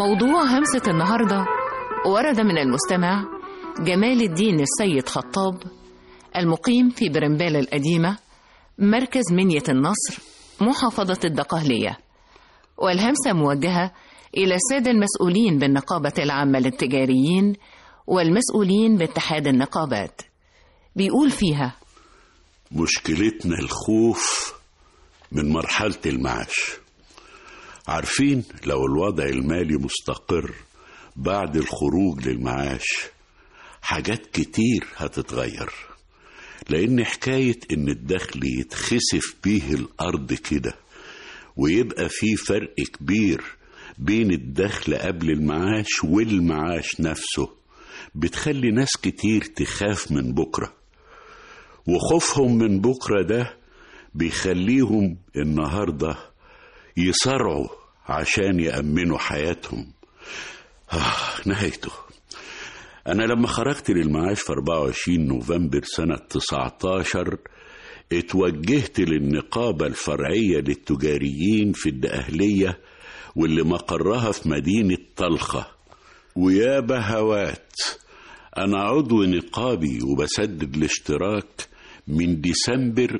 موضوع همسة النهاردة ورد من المستمع جمال الدين السيد خطاب المقيم في برمبال القديمة مركز منية النصر محافظة الدقهلية والهمسة موجهة إلى السادة المسؤولين بالنقابة العامة للتجاريين والمسؤولين باتحاد النقابات بيقول فيها مشكلتنا الخوف من مرحلة المعاش عارفين لو الوضع المالي مستقر بعد الخروج للمعاش حاجات كتير هتتغير لأن حكاية إن الدخل يتخسف بيه الأرض كده ويبقى في فرق كبير بين الدخل قبل المعاش والمعاش نفسه بتخلي ناس كتير تخاف من بكرة وخوفهم من بكرة ده بيخليهم النهاردة يصارعوا عشان يأمنوا حياتهم آه نهايته أنا لما خرجت للمعاش في 24 نوفمبر سنة 19 اتوجهت للنقابة الفرعية للتجاريين في الدقهلية واللي مقرها في مدينة طلخة ويا بهوات أنا عضو نقابي وبسدد الاشتراك من ديسمبر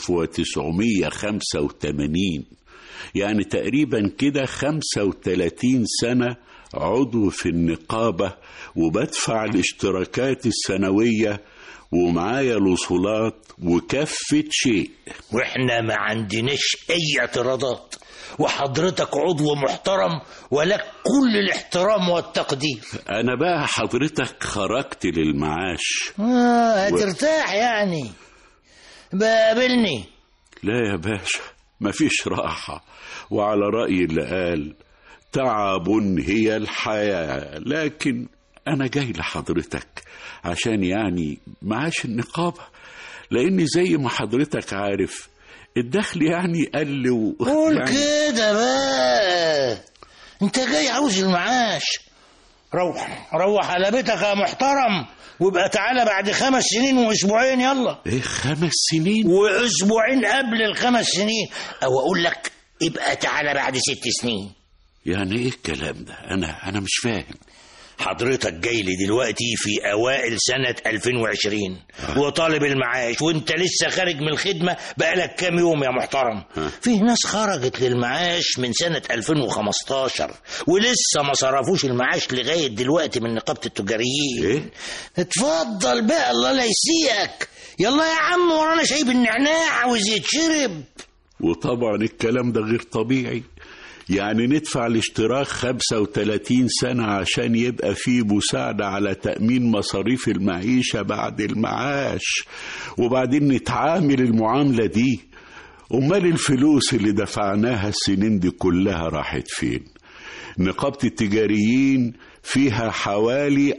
1985 يعني تقريبا كده 35 سنة عضو في النقابة وبدفع الاشتراكات السنوية ومعايا الوصولات وكفة شيء واحنا ما عندناش اي اعتراضات وحضرتك عضو محترم ولك كل الاحترام والتقدير أنا بقى حضرتك خرجت للمعاش آه هترتاح يعني بقابلني لا يا باشا مفيش راحة وعلى رأي اللي قال تعب هي الحياة لكن أنا جاي لحضرتك عشان يعني معاش النقابة لأن زي ما حضرتك عارف الدخل يعني قل و... قول يعني كده بقى انت جاي عاوز المعاش روح روح على بيتك يا محترم وابقى تعالى بعد خمس سنين واسبوعين يلا ايه خمس سنين واسبوعين قبل الخمس سنين او اقول لك ابقى تعالى بعد ست سنين يعني ايه الكلام ده انا انا مش فاهم حضرتك جاي لي دلوقتي في اوائل سنة 2020 وطالب المعاش وانت لسه خارج من الخدمة بقالك كام يوم يا محترم في ناس خرجت للمعاش من سنة 2015 ولسه ما صرفوش المعاش لغاية دلوقتي من نقابة التجاريين ايه اتفضل بقى الله لا يسيئك يلا يا عم ورانا شاي بالنعناع عاوز يتشرب وطبعا الكلام ده غير طبيعي يعني ندفع الاشتراك 35 سنة عشان يبقى فيه مساعدة على تأمين مصاريف المعيشة بعد المعاش وبعدين نتعامل المعاملة دي أمال الفلوس اللي دفعناها السنين دي كلها راحت فين نقابة التجاريين فيها حوالي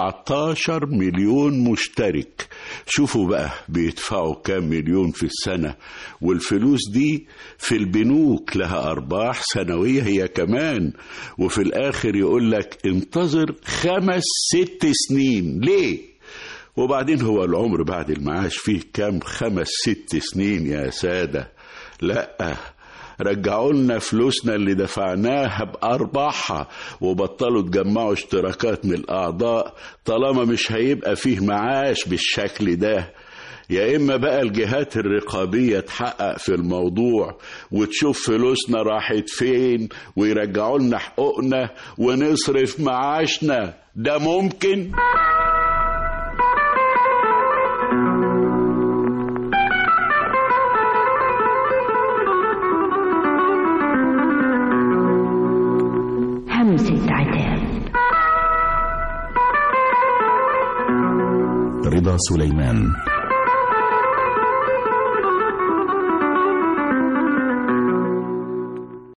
14 مليون مشترك شوفوا بقى بيدفعوا كام مليون في السنة والفلوس دي في البنوك لها أرباح سنوية هي كمان وفي الآخر يقول لك انتظر خمس ست سنين ليه؟ وبعدين هو العمر بعد المعاش فيه كام خمس ست سنين يا سادة لا رجعوا لنا فلوسنا اللي دفعناها بأرباحها وبطلوا تجمعوا اشتراكات من الأعضاء طالما مش هيبقى فيه معاش بالشكل ده يا إما بقى الجهات الرقابية تحقق في الموضوع وتشوف فلوسنا راحت فين ويرجعوا لنا حقوقنا ونصرف معاشنا ده ممكن؟ همسة عتاب رضا سليمان